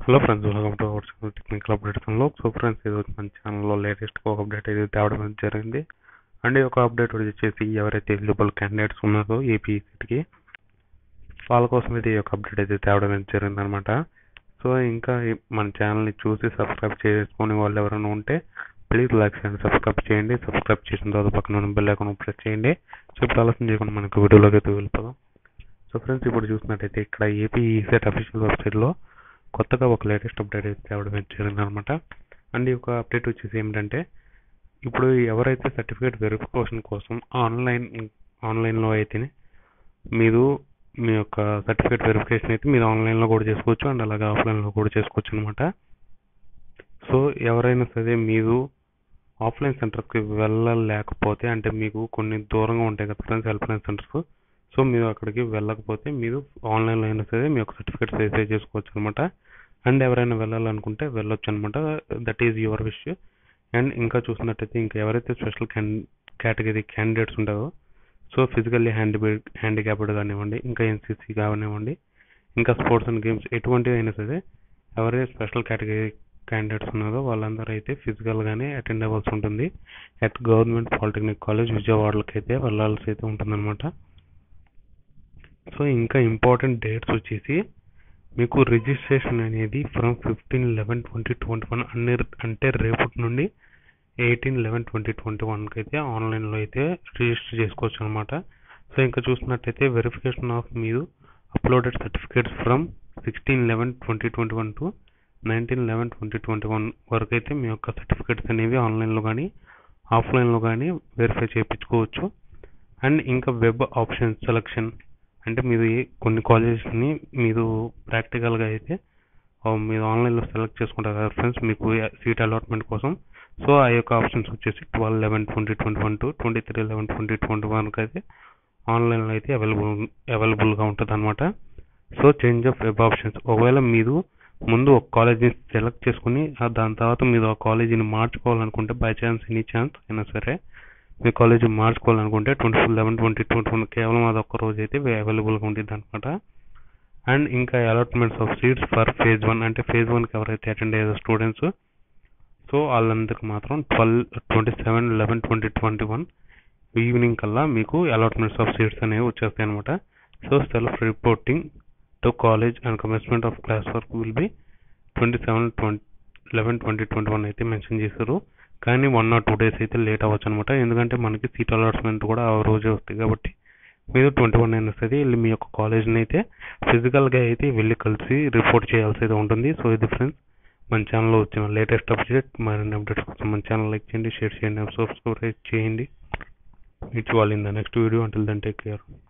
hello friends welcome to our channel technical అప్డేట్స్లో so friends ఈరోజు మన ఛానల్లో లేటెస్ట్ ఒక అప్డేట్ అయితే తేవడం అనేది జరిగింది అండ్ ఈ ఒక అప్డేట్ వచ్చేసి ఎవరైతే ఎలిజిబుల్ క్యాండిడేట్స్ ఉన్నారో ఏపీ సీట్కి వాళ్ళ కోసం అయితే ఈ యొక్క అప్డేట్ అయితే తేవడం అనేది జరిగింది అనమాట సో ఇంకా ఈ- మన ఛానల్ని చూసి సబ్స్క్రైబ్ చేసుకునే వాళ్ళు ఎవరైనా ఉంటే ప్లీజ్ లైక్ చేయండి సబ్స్క్రైబ్ చేయండి సబ్స్క్రైబ్ చేసిన తర్వాత పక్కన ఉన్న బెల్ ఐకాన్ ప్రెస్ చేయండి సో ఇప్పుడు ఆలోచన చేయకుండా మనకు వీడియోలోకి అయితే వెళ్ళిపోదాం సో ఫ్రెండ్స్ ఇప్పుడు చూసినట్టయితే ఇక్కడ ఏపీ ఈసెట్ అఫీషియల్ వెబ్సైట్లో కొత్తగా ఒక లేటెస్ట్ అప్డేట్ అయితే తేవడం జరిగింది అనమాట అండ్ ఈ యొక్క అప్డేట్ వచ్చేసి ఏమిటంటే ఇప్పుడు ఎవరైతే సర్టిఫికేట్ వెరిఫికేషన్ కోసం ఆన్లైన్ ఆన్లైన్లో అయితేనే మీరు మీ యొక్క సర్టిఫికేట్ వెరిఫికేషన్ అయితే మీరు ఆన్లైన్లో కూడా చేసుకోవచ్చు అండ్ అలాగే ఆఫ్లైన్లో కూడా చేసుకోవచ్చు అనమాట సో ఎవరైనా సరే మీరు ఆఫ్లైన్ సెంటర్కి వెళ్ళలేకపోతే అంటే మీకు కొన్ని దూరంగా ఉంటాయి కదా friends helpline centres so మీరు అక్కడికి వెళ్ళకపోతే మీరు ఆన్లైన్లో అయినా సరే మీ యొక్క సర్టిఫికేట్స్ అయితే చేసుకోవచ్చు అనమాట అండ్ ఎవరైనా వెళ్ళాలనుకుంటే వెళ్ళొచ్చు అనమాట that is your wish and ఇంకా చూసినట్టయితే ఇంకా ఎవరైతే స్పెషల్ క్యాన్ కేటగిరీ క్యాండిడేట్స్ ఉంటారో సో ఫిజికల్లీ హ్యాండి హ్యాండిక్యాప్డ్ కానివ్వండి ఇంకా ఎన్సీసీ కానివ్వండి ఇంకా స్పోర్ట్స్ అండ్ గేమ్స్ ఎటువంటివి అయినా సరే ఎవరైతే స్పెషల్ కేటగిరీ క్యాండిడేట్స్ ఉన్నారో వాళ్ళందరూ అయితే ఫిజికల్గానే అటెండ్ అవ్వాల్సి ఉంటుంది అట్ గవర్నమెంట్ పాలిటెక్నిక్ కాలేజ్ విజయవాడలకి అయితే వెళ్ళాల్సి అయితే ఉంటుందన్నమాట సో ఇంకా ఇంపార్టెంట్ డేట్స్ వచ్చేసి మీకు రిజిస్ట్రేషన్ అనేది from fifteen eleven twenty twenty one అన్ని అంటే రేపటి నుండి ఎయిటీన్ లెవెన్ ట్వంటీ ట్వంటీ వన్కి అయితే ఆన్లైన్లో అయితే రిజిస్టర్ చేసుకోవచ్చు అనమాట సో ఇంకా చూసినట్టయితే వెరిఫికేషన్ ఆఫ్ మీరు uploaded certificates from sixteen eleven twenty twenty one to nineteen eleven twenty twenty one వరకు అయితే మీ యొక్క సర్టిఫికేట్స్ అనేవి ఆన్లైన్లో కానీ ఆఫ్లైన్లో కానీ వెరిఫై చేయించుకోవచ్చు అండ్ ఇంకా వెబ్ ఆప్షన్ సెలక్షన్ అంటే మీరు ఏ- కొన్ని కాలేజెస్ని మీరు ప్రాక్టికల్గా అయితే ఆ, మీరు ఆన్లైన్లో సెలెక్ట్ చేసుకుంటారు కదా ఫ్రెండ్స్ మీకు సీట్ అలాట్మెంట్ కోసం సో ఆ యొక్క ఆప్షన్స్ వచ్చేసి twelve eleven twenty twenty one to twenty three eleven twenty twenty వన్కి అయితే ఆన్లైన్లో అయితే అవైలబుల్ అవైలబుల్గా ఉంటుంది అనమాట so change of web options ఒకవేళ మీరు ముందు ఒక కాలేజీని సెలెక్ట్ చేసుకుని ఆ దాని తర్వాత మీరు ఆ కాలేజీని మార్చుకోవాలనుకుంటే బై ఛాన్స్ ఎనీ ఛాన్స్ అయినా సరే మీ కాలేజీ మార్చుకోవాలనుకుంటే twenty four eleven twenty twenty one కేవలం అది ఒక్క రోజు అయితే అవైలబుల్గా ఉంటుంది అనమాట అండ్ ఇంకా allotments of seats for phase one అంటే ఫేజ్ వన్కి ఎవరైతే అటెండ్ అయ్యారో స్టూడెంట్స్ సో వాళ్ళందరికి మాత్రం twelve twenty seven eleven twenty twenty one evening కల్లా మీకు అలాట్మెంట్స్ ఆఫ్ సీట్స్ అనేవి వచ్చేస్తాయి అనమాట so self reporting to college and commencement of class work will be twenty seven twenty eleven twenty twenty one అయితే mention చేశారు కానీ one or two days అయితే late అవ్వచ్చు అనమాట ఎందుకంటే మనకి సీట్ అలాట్మెంట్ కూడా ఆ రోజే వస్తాయి కాబట్టి మీరు ట్వంటీ వన్ అయినా సరే వెళ్ళి మీ యొక్క కాలేజ్ని అయితే ఫిజికల్గా అయితే వెళ్ళి కలిసి రిపోర్ట్ చేయాల్సి అయితే ఉంటుంది సో ఇది ఫ్రెండ్స్ మన ఛానల్లో వచ్చిన లేటెస్ట్ అప్డేట్ మరిన్ని అప్డేట్స్ కోసం మన ఛానల్ లైక్ చేయండి షేర్ చేయండి సబ్స్క్రైబ్ చేయండి it's all in the next video until then take care